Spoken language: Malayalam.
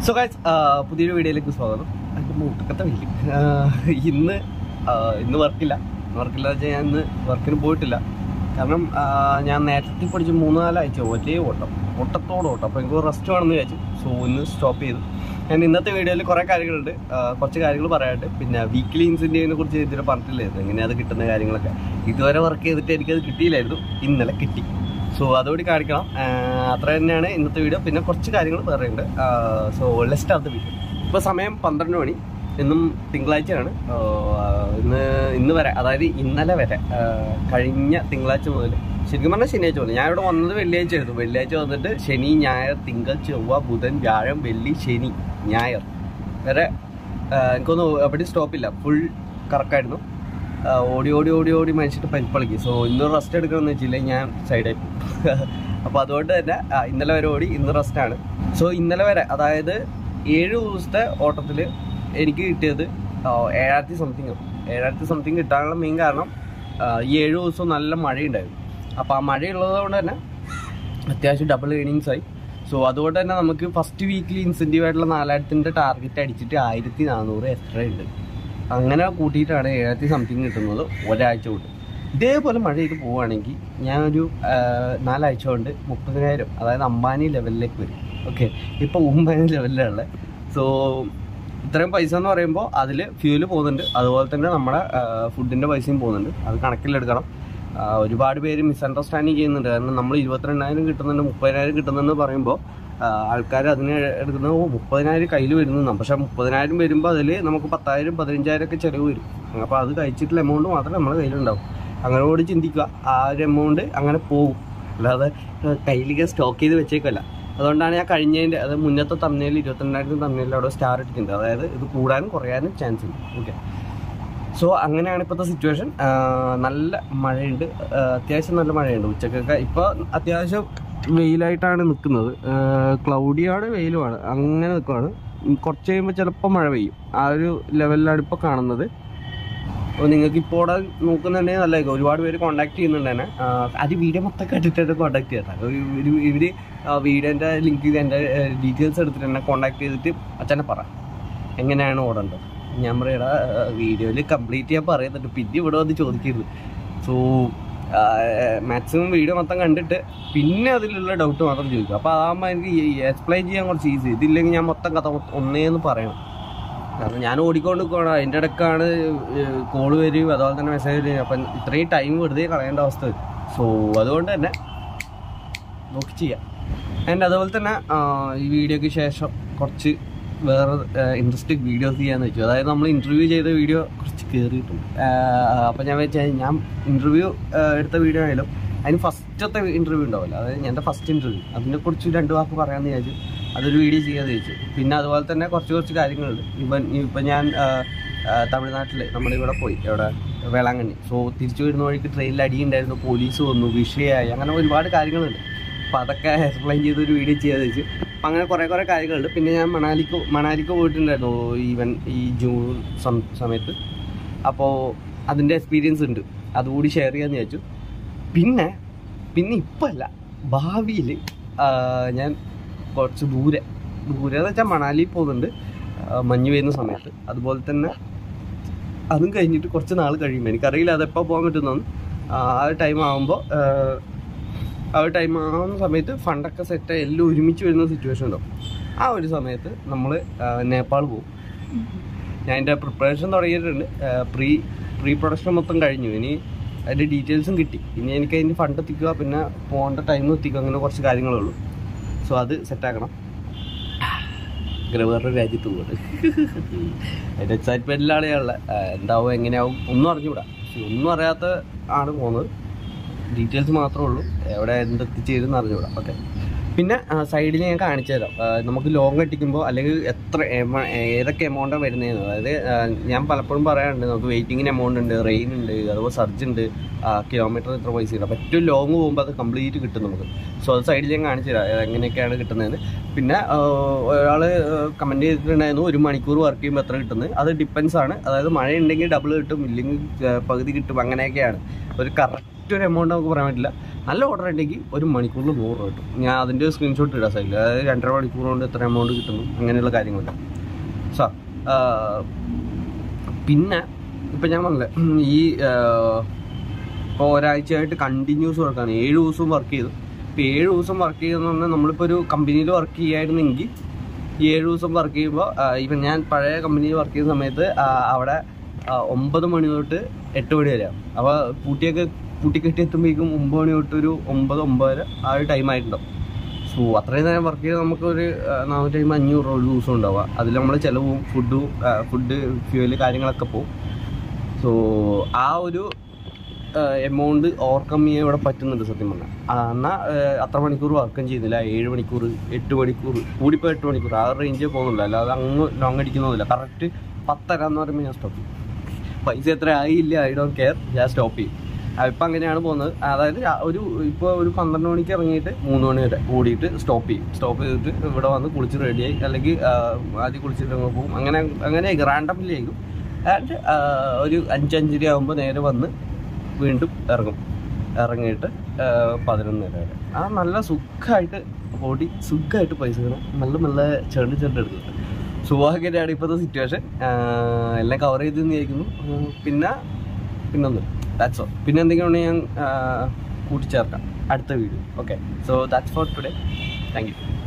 സോ ഗൈസ് പുതിയൊരു വീഡിയോയിലേക്ക് സ്വാഗതം അതിൻ്റെ മൂട്ടക്കത്തെ വെയിൽ ഇന്ന് ആ, ഇന്ന് വർക്കില്ല വർക്കില്ല വെച്ചാൽ ഞാൻ ഇന്ന് വർക്കിന് പോയിട്ടില്ല കാരണം ആ, ഞാൻ നേരത്തെ പഠിച്ച് മൂന്ന് നാലാഴ്ച ഒരേ ഓട്ടം ഓട്ടത്തോട് ഓട്ടം അപ്പോൾ എനിക്ക് റെസ്റ്റ് വേണമെന്ന് വിചാരിച്ചു സോ ഇന്ന് സ്റ്റോപ്പ് ചെയ്തു ഞാൻ ഇന്നത്തെ വീഡിയോയിൽ കുറേ കാര്യങ്ങളുണ്ട് ആ, കുറച്ച് കാര്യങ്ങൾ പറയാനുണ്ട് പിന്നെ വീക്ക്ലി ഇൻസെൻറ്റീവിനെ കുറിച്ച് ഇതുവരെ പറഞ്ഞിട്ടില്ലായിരുന്നു എങ്ങനെയാണ് അത് കിട്ടുന്ന കാര്യങ്ങളൊക്കെ ഇതുവരെ വർക്ക് ചെയ്തിട്ട് എനിക്കത് കിട്ടിയില്ലായിരുന്നു ഇന്നലെ കിട്ടി സോ അതോടെ കാണിക്കണം ആ, അത്ര തന്നെയാണ് ഇന്നത്തെ വീഡിയോ പിന്നെ കുറച്ച് കാര്യങ്ങൾ പറയുന്നുണ്ട് so last of the video ഇപ്പോൾ സമയം പന്ത്രണ്ട് മണി ഇന്നും തിങ്കളാഴ്ചയാണ് ആ, ഇന്ന് ഇന്ന് വരെ അതായത് ഇന്നലെ വരെ ആ, കഴിഞ്ഞ തിങ്കളാഴ്ച മുതൽ ശരിക്കും പറഞ്ഞാൽ ശനിയാഴ്ച മുതൽ ഞാൻ ഇവിടെ വന്നത് വെള്ളിയാഴ്ച ആയിരുന്നു വെള്ളിയാഴ്ച വന്നിട്ട് ശനി ഞായർ തിങ്കൾ ചൊവ്വ ബുധൻ വ്യാഴം വെള്ളി ശനി ഞായർ വരെ ആ, എനിക്കൊന്നും എവിടെയും സ്റ്റോപ്പില്ല ഫുൾ കറക്റ്റായിരുന്നു ആ, ഓടി ഓടി ഓടി ഓടി മനുഷ്യട്ട് പരിപ്പളിക്കും സോ ഇന്ന് റെസ്റ്റ് എടുക്കണമെന്ന് വെച്ചില്ലെങ്കിൽ ഞാൻ സൈഡായി പോകും അപ്പോൾ അതുകൊണ്ട് തന്നെ ആ, ഇന്നലെ വരെ ഓടി ഇന്ന് റെസ്റ്റാണ് സോ ഇന്നലെ വരെ അതായത് ഏഴ് ദിവസത്തെ ഓട്ടത്തിൽ എനിക്ക് കിട്ടിയത് ആ, ഏഴായിരത്തി സംതിങ് ഏഴായിരത്തി സംതിങ് കിട്ടാനുള്ള മെയിൻ കാരണം ആ, ഈ ഏഴ് ദിവസവും നല്ല മഴയുണ്ടായിരുന്നു അപ്പോൾ ആ മഴയുള്ളത് കൊണ്ട് തന്നെ അത്യാവശ്യം ഡബിൾ ഏണിങ്സ് ആയി സോ അതുകൊണ്ട് തന്നെ നമുക്ക് ഫസ്റ്റ് വീക്കിലി ഇൻസെൻറ്റീവ് ആയിട്ടുള്ള നാലായിരത്തിൻ്റെ ടാർഗറ്റ് അടിച്ചിട്ട് ആയിരത്തി നാനൂറ് എക്സ്ട്രാ ഉണ്ട് അങ്ങനെ കൂട്ടിയിട്ടാണ് ഏഴായിരത്തി സംതിങ് കിട്ടുന്നത് ഒരാഴ്ച കൊണ്ട് ഇതേപോലെ മഴ ചെയ്ത് പോവുകയാണെങ്കിൽ ഞാനൊരു ആ, നാലാഴ്ച കൊണ്ട് മുപ്പതിനായിരം അതായത് അംബാനി ലെവലിലേക്ക് വരും ഓക്കെ ഇപ്പോൾ ഉമ്പാനി ലെവലിലുള്ള സോ ഇത്രയും പൈസ എന്ന് പറയുമ്പോൾ അതിൽ ഫ്യൂല് പോകുന്നുണ്ട് അതുപോലെ തന്നെ നമ്മുടെ ഫുഡിൻ്റെ പൈസയും പോകുന്നുണ്ട് അത് കണക്കിലെടുക്കണം ആ, ഒരുപാട് പേര് മിസ്അണ്ടർസ്റ്റാൻഡിങ് ചെയ്യുന്നുണ്ട് കാരണം നമ്മൾ ഇരുപത്തിരണ്ടായിരം കിട്ടുന്നുണ്ട് മുപ്പതിനായിരം കിട്ടുന്നുണ്ട് പറയുമ്പോൾ ആൾക്കാർ അതിന് എടുക്കുന്നത് ഓ മുപ്പതിനായിരം കയ്യിൽ വരുന്നതാണ് പക്ഷെ മുപ്പതിനായിരം വരുമ്പോൾ അതിൽ നമുക്ക് പത്തായിരം പതിനഞ്ചായിരം ഒക്കെ ചിലവ് വരും അപ്പോൾ അത് കഴിച്ചിട്ടുള്ള എമൗണ്ട് മാത്രമേ നമ്മുടെ കയ്യിലുണ്ടാവും അങ്ങനെ കൂടി ചിന്തിക്കുക ആ ഒരു എമൗണ്ട് അങ്ങനെ പോകും അല്ലാതെ കയ്യിലേക്ക് സ്റ്റോക്ക് ചെയ്ത് വെച്ചേക്കല്ല അതുകൊണ്ടാണ് ഞാൻ കഴിഞ്ഞതിൻ്റെ അത് മുന്നത്തെ തമ്മിൽ ഇരുപത്തിരണ്ടായിരത്തി തമ്മിൽ അവിടെ സ്റ്റാർ ഇട്ടിട്ടുണ്ട് അതായത് ഇത് കൂടാനും കുറയാനും ചാൻസ് ഉണ്ട് ഓക്കെ സോ അങ്ങനെയാണ് ഇപ്പോഴത്തെ സിറ്റുവേഷൻ നല്ല മഴയുണ്ട് ആ, അത്യാവശ്യം നല്ല മഴയുണ്ട് ഉച്ചക്കൊക്കെ ഇപ്പോൾ അത്യാവശ്യം വെയിലായിട്ടാണ് നിൽക്കുന്നത് ക്ലൗഡിയാണ് വെയിലുമാണ് അങ്ങനെ നിൽക്കുവാണ് ഉം, കുറച്ച് കഴിയുമ്പോൾ ചിലപ്പോൾ മഴ പെയ്യും ആ ഒരു ലെവലിലാണ് ഇപ്പോൾ കാണുന്നത് അപ്പോൾ നിങ്ങൾക്ക് ഇപ്പോൾ ഇവിടെ നോക്കുന്നുണ്ടെങ്കിൽ നല്ലതായിരിക്കും ഒരുപാട് പേര് കോൺടാക്ട് ചെയ്യുന്നുണ്ട് തന്നെ ആ, അത് വീഡിയോ മൊത്തം കണ്ടിട്ടാണ് കോൺടാക്ട് ചെയ്തത് ഒരു ഒരു ഇവർ വീഡിയോൻ്റെ ലിങ്ക് എൻ്റെ ഡീറ്റെയിൽസ് എടുത്തിട്ട് എന്നെ കോൺടാക്ട് ചെയ്തിട്ട് അച്ഛനെ പറ എങ്ങനെയാണ് ഓടേണ്ടത് ഞാൻ പറയടാ വീഡിയോയിൽ കംപ്ലീറ്റ് ചെയ്യാൻ പറയുന്നുണ്ട് പിന്നെ ഇവിടെ വന്ന് ചോദിക്കരുത് സോ മാക്സിമം വീഡിയോ മൊത്തം കണ്ടിട്ട് പിന്നെ അതിലുള്ള ഡൗട്ട് മാത്രം ചോദിക്കും അപ്പോൾ അതാകുമ്പോൾ എനിക്ക് എക്സ്പ്ലെയിൻ ചെയ്യാൻ കുറച്ച് ഈസി ഇതില്ലെങ്കിൽ ഞാൻ മൊത്തം കഥ മൊത്തം ഒന്നേന്ന് പറയണം കാരണം ഞാൻ ഓടിക്കൊണ്ട് നിൽക്കുകയാണ് അതിൻ്റെ ഇടയ്ക്കാണ് കോള് വരും അതുപോലെ തന്നെ മെസ്സേജ് വരും അപ്പം ഇത്രയും ടൈം വെറുതെ കളയേണ്ട അവസ്ഥ വരും സോ അതുകൊണ്ട് തന്നെ നോക്കി ചെയ്യാം ആൻഡ് അതുപോലെ തന്നെ ആ, ഈ വീഡിയോയ്ക്ക് ശേഷം കുറച്ച് വേറെ ഇൻട്രസ്റ്റിംഗ് വീഡിയോസ് ചെയ്യാന്ന് വെച്ചു അതായത് നമ്മൾ ഇൻ്റർവ്യൂ ചെയ്ത വീഡിയോ കുറച്ച് കയറിയിട്ടുണ്ട് അപ്പം ഞാൻ വെച്ചാൽ ഞാൻ ഇൻ്റർവ്യൂ എടുത്ത വീഡിയോ ആയാലും അതിന് ഫസ്റ്റത്തെ ഇൻ്റർവ്യൂ ഉണ്ടാവില്ല അതായത് എൻ്റെ ഫസ്റ്റ് ഇൻ്റർവ്യൂ അതിനെക്കുറിച്ച് രണ്ട് വാക്ക് പറയാമെന്ന് വിചാരിച്ചു അതൊരു വീഡിയോ ചെയ്യാന്ന് ചോദിച്ചു പിന്നെ അതുപോലെ തന്നെ കുറച്ച് കുറച്ച് കാര്യങ്ങളുണ്ട് ഇപ്പം ഇപ്പം ഞാൻ തമിഴ്നാട്ടിൽ നമ്മളിവിടെ പോയി എവിടെ വേളാങ്കണ്ണി സോ തിരിച്ചു വരുന്ന വഴിക്ക് ട്രെയിനിൽ അടിയുണ്ടായിരുന്നു പോലീസ് വന്നു വിഷയമായി അങ്ങനെ ഒരുപാട് കാര്യങ്ങളുണ്ട് അപ്പോൾ അതൊക്കെ എക്സ്പ്ലെയിൻ ചെയ്തൊരു വീഡിയോ ചെയ്യാന്ന് വെച്ചു അപ്പം അങ്ങനെ കുറേ കുറേ കാര്യങ്ങളുണ്ട് പിന്നെ ഞാൻ മണാലിക്ക് മണാലിക്ക് പോയിട്ടുണ്ടായിരുന്നു ഈവൻ ഈ ജൂൺ സം സമയത്ത് അപ്പോൾ അതിൻ്റെ എക്സ്പീരിയൻസ് ഉണ്ട് അതുകൂടി ഷെയർ ചെയ്യാമെന്ന് വിചാരിച്ചു പിന്നെ പിന്നെ ഇപ്പം അല്ല ഭാവിയിൽ ഞാൻ കുറച്ച് ദൂരെ ദൂരെ എന്ന് വെച്ചാൽ മണാലിയിൽ പോകുന്നുണ്ട് ആ, മഞ്ഞ് പെയ്യുന്ന സമയത്ത് അതുപോലെ തന്നെ അതും കഴിഞ്ഞിട്ട് കുറച്ച് നാൾ കഴിയുമ്പോൾ എനിക്കറിയില്ല അതെപ്പോൾ പോകാൻ പറ്റുന്നതെന്ന് ആ ഒരു ടൈം ആകുമ്പോൾ ആ ഒരു ടൈം ആവുന്ന സമയത്ത് ഫണ്ടൊക്കെ സെറ്റ് എല്ലാം ഒരുമിച്ച് വരുന്ന സിറ്റുവേഷൻ ഉണ്ടാവും ആ ഒരു സമയത്ത് നമ്മൾ നേപ്പാൾ പോകും ഞാൻ എൻ്റെ പ്രിപ്പറേഷൻ തുടങ്ങിയിട്ടുണ്ട് പ്രീ പ്രീ പ്രൊഡക്ഷൻ മൊത്തം കഴിഞ്ഞു ഇനി അതിൻ്റെ ഡീറ്റെയിൽസും കിട്ടി ഇനി എനിക്ക് അതിന് ഫണ്ട് എത്തിക്കുക പിന്നെ പോകേണ്ട ടൈം എത്തിക്കുക അങ്ങനെ കുറച്ച് കാര്യങ്ങളേ ഉള്ളൂ സോ അത് സെറ്റാക്കണം ഇങ്ങനെ വേറൊരു രാജ്യത്ത് പോകുന്നത് അതിൻ്റെ എക്സൈറ്റ്മെൻറ്റിലാണ് ഞാനുള്ളത് എന്താവും എങ്ങനെയാവും ഒന്നും അറിഞ്ഞുകൂടാ പക്ഷെ ഒന്നും അറിയാത്ത ആണ് പോകുന്നത് ഡീറ്റെയിൽസ് മാത്രമേ ഉള്ളൂ എവിടെ എന്തെത്തിച്ചേരുന്ന് അറിഞ്ഞുകൂടാ ഓക്കെ പിന്നെ സൈഡിൽ ഞാൻ കാണിച്ചു തരാം ആ, നമുക്ക് ലോങ് അടിക്കുമ്പോൾ അല്ലെങ്കിൽ എത്ര എമ- ഏതൊക്കെ എമൗണ്ടാണ് വരുന്നതെന്ന് അതായത് ആ, ഞാൻ പലപ്പോഴും പറയാറുണ്ട് നമുക്ക് വെയിറ്റിങ്ങിന് എമൗണ്ട് ഉണ്ട് റെയിൻ ഉണ്ട് അതുപോലെ സർജ് ഉണ്ട് കിലോമീറ്റർ ഇത്ര പൈസ ഉണ്ട് അപ്പോൾ ഏറ്റവും ലോങ് പോകുമ്പോൾ അത് കംപ്ലീറ്റ് കിട്ടും നമുക്ക് സോ അത് സൈഡിൽ ഞാൻ കാണിച്ചു തരാം എങ്ങനെയൊക്കെയാണ് കിട്ടുന്നതെന്ന് പിന്നെ ഒരാൾ കമൻറ്റ് ചെയ്തിട്ടുണ്ടായിരുന്നു ഒരു മണിക്കൂർ വർക്ക് ചെയ്യുമ്പോൾ എത്ര കിട്ടുന്നത് അത് ഡിപ്പെൻസ് ആണ് അതായത് മഴ ഉണ്ടെങ്കിൽ ഡബിൾ കിട്ടും ഇല്ലെങ്കിൽ ഏഹ്, പകുതി കിട്ടും അങ്ങനെയൊക്കെയാണ് ഒരു കറക്റ്റ് ഒരു എമൗണ്ട് നമുക്ക് പറയാൻ പറ്റില്ല നല്ല ഓർഡർ ഉണ്ടെങ്കിൽ ഒരു മണിക്കൂറിൽ നൂറ് രൂപ കിട്ടും ഞാൻ അതിൻ്റെ സ്ക്രീൻഷോട്ട് ഇടാം സൈഡിൽ അതായത് രണ്ടര മണിക്കൂർ കൊണ്ട് എത്ര എമൗണ്ട് കിട്ടുന്നു അങ്ങനെയുള്ള കാര്യങ്ങളൊക്കെ സോ പിന്നെ ഇപ്പം ഞാൻ പറഞ്ഞില്ലേ ഉം, ഈ ഇപ്പോൾ ഒരാഴ്ചയായിട്ട് കണ്ടിന്യൂസ് വർക്കാണ് ഏഴ് ദിവസവും വർക്ക് ചെയ്തു ഇപ്പോൾ ഏഴ് ദിവസം വർക്ക് ചെയ്തെന്ന് പറഞ്ഞാൽ നമ്മളിപ്പോൾ ഒരു കമ്പനിയിൽ വർക്ക് ചെയ്യായിരുന്നെങ്കിൽ ഈ ഏഴ് ദിവസം വർക്ക് ചെയ്യുമ്പോൾ ഇപ്പം ഞാൻ പഴയ കമ്പനിയിൽ വർക്ക് ചെയ്യുന്ന സമയത്ത് ആ, അവിടെ ആ, ഒമ്പത് മണി തൊട്ട് എട്ട് മണി വരെ അപ്പോൾ പൂട്ടിയൊക്കെ പൂട്ടിക്കെട്ടി എത്തുമ്പോഴേക്കും ഒമ്പത് മണി തൊട്ട് ഒരു ഒമ്പത് ഒമ്പതര ആ ഒരു ടൈം ആയിട്ടുണ്ടാവും സോ അത്രയും നേരം വർക്ക് ചെയ്ത് നമുക്കൊരു നാനൂറ്റി അമ്പത് അഞ്ഞൂറ് രൂപ ഒരു ദിവസം ഉണ്ടാവുക അതിൽ നമ്മൾ ചിലവും ഫുഡും ഫുഡ് ഫ്യൂവല് കാര്യങ്ങളൊക്കെ പോകും സോ ആ ഒരു എമൗണ്ട് ഓവർകം ചെയ്യാൻ ഇവിടെ പറ്റുന്നുണ്ട് സത്യം പറഞ്ഞാൽ എന്നാൽ അത്ര മണിക്കൂർ വർക്കും ചെയ്യുന്നില്ല ഏഴ് മണിക്കൂർ എട്ട് മണിക്കൂർ കൂടിപ്പോൾ എട്ട് മണിക്കൂർ ആ റേഞ്ച് പോകുന്നില്ല അല്ലാതെ അങ്ങ് ലോങ് അടിക്കുന്നൊന്നുമില്ല കറക്റ്റ് പത്തര എന്ന് പറയുമ്പോൾ ഞാൻ സ്റ്റോപ്പ് ചെയ്യും പൈസ എത്ര ആയില്ല ഐ ഡോണ്ട് കെയർ ഞാൻ സ്റ്റോപ്പ് ചെയ്യും ഇപ്പം അങ്ങനെയാണ് പോകുന്നത് അതായത് രാ- ഒരു ഇപ്പോൾ ഒരു പന്ത്രണ്ട് മണിക്ക് ഇറങ്ങിയിട്ട് മൂന്ന് മണി വരെ ഓടിയിട്ട് സ്റ്റോപ്പ് ചെയ്യും സ്റ്റോപ്പ് ചെയ്തിട്ട് ഇവിടെ വന്ന് കുളിച്ച് റെഡിയായി അല്ലെങ്കിൽ ആ, ആദ്യം കുളിച്ചിട്ട് അങ്ങ് പോകും അങ്ങനെ അങ്ങനെ റാൻഡംലി ആയിരിക്കും ആൻഡ് ഒരു അഞ്ചഞ്ചര ആകുമ്പോൾ നേരെ വന്ന് വീണ്ടും ഇറങ്ങും ഇറങ്ങിയിട്ട് ആ, പതിനൊന്നര വരെ ആ നല്ല സുഖമായിട്ട് ഓടി സുഖമായിട്ട് പൈസ വേണം നല്ല നല്ല ചെറുണ്ട് ചെറുണ്ട് എടുക്കുന്നത് സുഖമാക്കിയിട്ടാണ് ഇപ്പോഴത്തെ സിറ്റുവേഷൻ എല്ലാം കവർ ചെയ്ത് വിചാരിക്കുന്നു ആ, പിന്നെ പിന്നൊന്നും ദാറ്റ്സ് ഓൾ പിന്നെ എന്തെങ്കിലും ഉണ്ടെങ്കിൽ ഞാൻ ആ, കൂട്ടിച്ചേർക്കാം അടുത്ത video okay so that's for today thank U